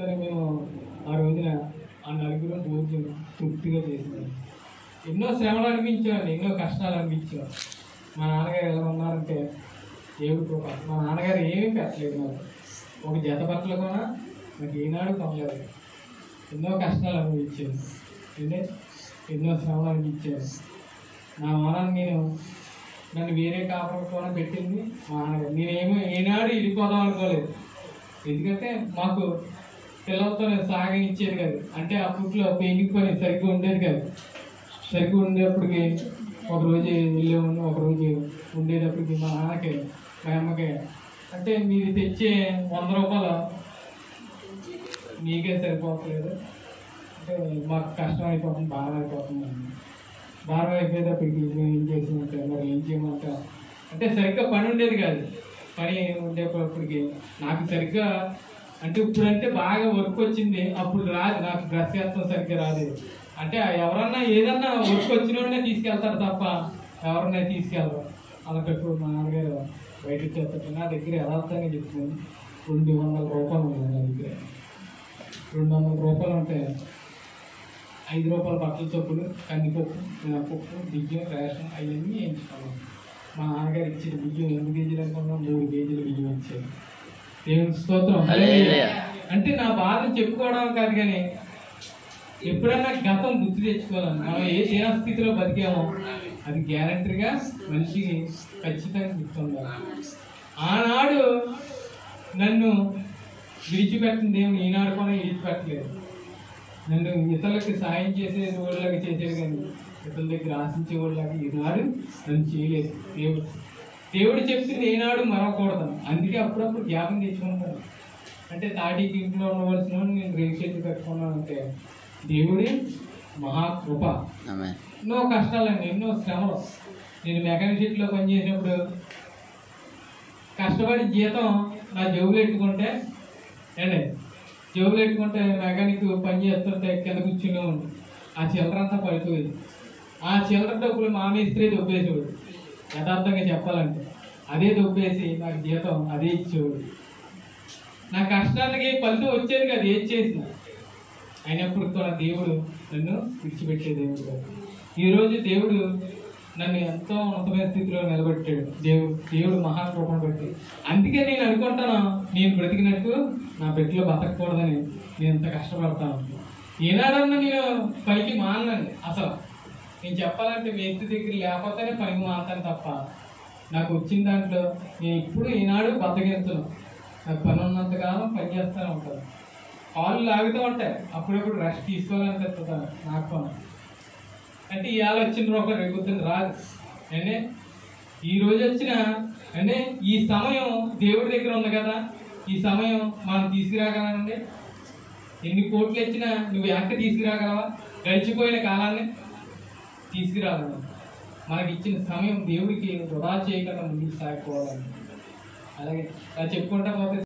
కానీ మేము ఆ రోజున ఆ నలుగురు భోజనం తృప్తిగా చేసినాం ఎన్నో శ్రమలు అనిపించామండి ఎన్నో కష్టాలు అనిపించాం మా నాన్నగారు ఎలా ఉన్నారంటే దేవుడు కృప మా నాన్నగారు ఏమీ పెట్టలేదు నాకు ఒక జత బట్టలు కూడా నాకు ఏనాడు కొనలేదు ఎన్నో కష్టాలు అనుభవించాను అంటే ఎన్నో శ్రమలు అనిపించాను నా మనాన్ని నేను నన్ను వేరే కాపురం కూడా పెట్టింది మా నాన్నగారు నేనేమో ఏనాడు వెళ్ళిపోదాం అనుకోలేదు ఎందుకంటే మాకు పిల్లలతో సాగనిచ్చేది కాదు అంటే అప్పట్లో పెయింటింగ్ పని సరిగ్గా ఉండేది కాదు సరిగ్గా ఉండేప్పటికి ఒక రోజు వెళ్ళేవాడిని ఒక రోజు ఉండేటప్పటికి మా నాన్నకి మా అమ్మకి అంటే మీరు తెచ్చే వంద రూపాయలు మీకే సరిపోవట్లేదు అంటే మాకు కష్టం అయిపోతుంది భారం అయిపోతుంది భారం అయిపోయేటప్పటికి మేము ఏం చేసామంటే మరి ఏం చేయమంటాం అంటే సరిగ్గా పని ఉండేది కాదు పని ఉండేటప్పటికి నాకు సరిగ్గా అంటే ఇప్పుడంటే బాగా వర్క్ వచ్చింది అప్పుడు రాదు నాకు డ్రెస్ వేస్తాం సరిగ్గా రాదు అంటే ఎవరన్నా ఏదన్నా వర్క్ వచ్చిన వాడినే తీసుకెళ్తారు తప్ప ఎవరన్నా తీసుకెళ్ళరు అలాంటప్పుడు మా నాన్నగారు బయటకు చేస్తారు నా దగ్గర యథార్థంగా చెప్తున్నాను రెండు వందల రూపాయలు ఉన్నాయి నా దగ్గర రెండు వందల రూపాయలు ఉంటాయి ఐదు రూపాయల బట్టల చొప్పులు కందిపప్పు మినపప్పు బియ్యం రేషన్ అవన్నీ వేయించుకున్నాం మా నాన్నగారు ఇచ్చిన బియ్యం ఎన్ని కేజీలు అనుకున్నాం మూడు కేజీలు బియ్యం ఇచ్చారు దేవుని స్తోత్రం హల్లెలూయా. అంటే నా బాధను చెప్పుకోవడం కాదు కానీ ఎప్పుడన్నా గతం గుర్తు తెచ్చుకోవాలని మనం ఏ ఏ స్థితిలో బతికామో అది గ్యారంటీగా మనిషికి ఖచ్చితంగా గుర్తుండాలి ఆనాడు నన్ను విడిచిపెట్టిన దేవుని ఈనాడు కూడా విడిచిపెట్టలేదు నన్ను ఇతరులకి సాయం చేసే వాళ్ళకి చేసేది కానీ ఇతరుల దగ్గర ఆశించే వాళ్ళకి ఈనాడు నన్ను చేయలేదు దేవుడు దేవుడు చెప్తుంది ఏనాడు మరవకూడదు అందుకే అప్పుడప్పుడు జ్ఞాపం తెచ్చుకుంటాను అంటే తాటికి ఇంట్లో ఉండవలసిన వాడిని నేను రేపు చేతి పెట్టుకున్నాను అంటే దేవుడి మహాకృప ఆమె ఎన్నో కష్టాలండి ఎన్నో శ్రమలు నేను మెకానిక్ షీట్లో పనిచేసినప్పుడు కష్టపడి జీతం నా జేబులో ఎట్టుకుంటే అండి జేబులో ఎట్టుకుంటే మెకానిక్ పని చేస్తుంటే కింద కూర్చునే ఉంది ఆ చిల్లర అంతా పడిపోయేది ఆ చిల్లర డబ్బులు మా మేస్త్రి దొబ్బేసేవాడు యథార్థంగా చెప్పాలంటే అదే దొబ్బేసి నాకు జీతం అదే ఇచ్చేవాడు నా కష్టానికి ఫలితం వచ్చేది కాదు ఏది చేసినా అయినప్పుడు కూడా దేవుడు నన్ను విడిచిపెట్టే దేవుడు కాదు. ఈరోజు దేవుడు నన్ను ఎంతో ఉన్నతమైన స్థితిలో నిలబెట్టాడు దేవుడు దేవుడు మహాకృపను బట్టి అందుకే నేను అనుకుంటాను నేను బ్రతికినట్టు నా బిడ్డలో బతకూడదని నేను ఎంత కష్టపడతాను ఏనాడన్నా నేను పైకి మానండి అసలు నేను చెప్పాలంటే వ్యక్తి దగ్గర లేకపోతేనే పనికి మానతాను తప్ప నాకు వచ్చిన దాంట్లో నేను ఇప్పుడు ఈనాడు బతకెళ్తున్నాను నాకు పని ఉన్నంత కాలం పని చేస్తూనే ఉంటాను కాళ్ళు లాగుతూ ఉంటాయి అప్పుడప్పుడు రెస్ట్ తీసుకోవాలనిపిస్తుంది నాకు కూడా. అంటే ఇవాళ వచ్చిన రూపాయి రేపు పొద్దున్న రాదు అంటే ఈ రోజు వచ్చిన అంటే ఈ సమయం దేవుడి దగ్గర ఉంది కదా ఈ సమయం మనం తీసుకురాగలండి ఎన్ని కోట్లు ఇచ్చినా నువ్వు వెనక తీసుకురాగలవా గడిచిపోయిన కాలాన్ని తీసుకురాగలవు మనకి ఇచ్చిన సమయం దేవుడికి వృధా చేయకుండా ముందుకు సాగిపోవాలని అలాగే అది చెప్పుకుంటా పోతే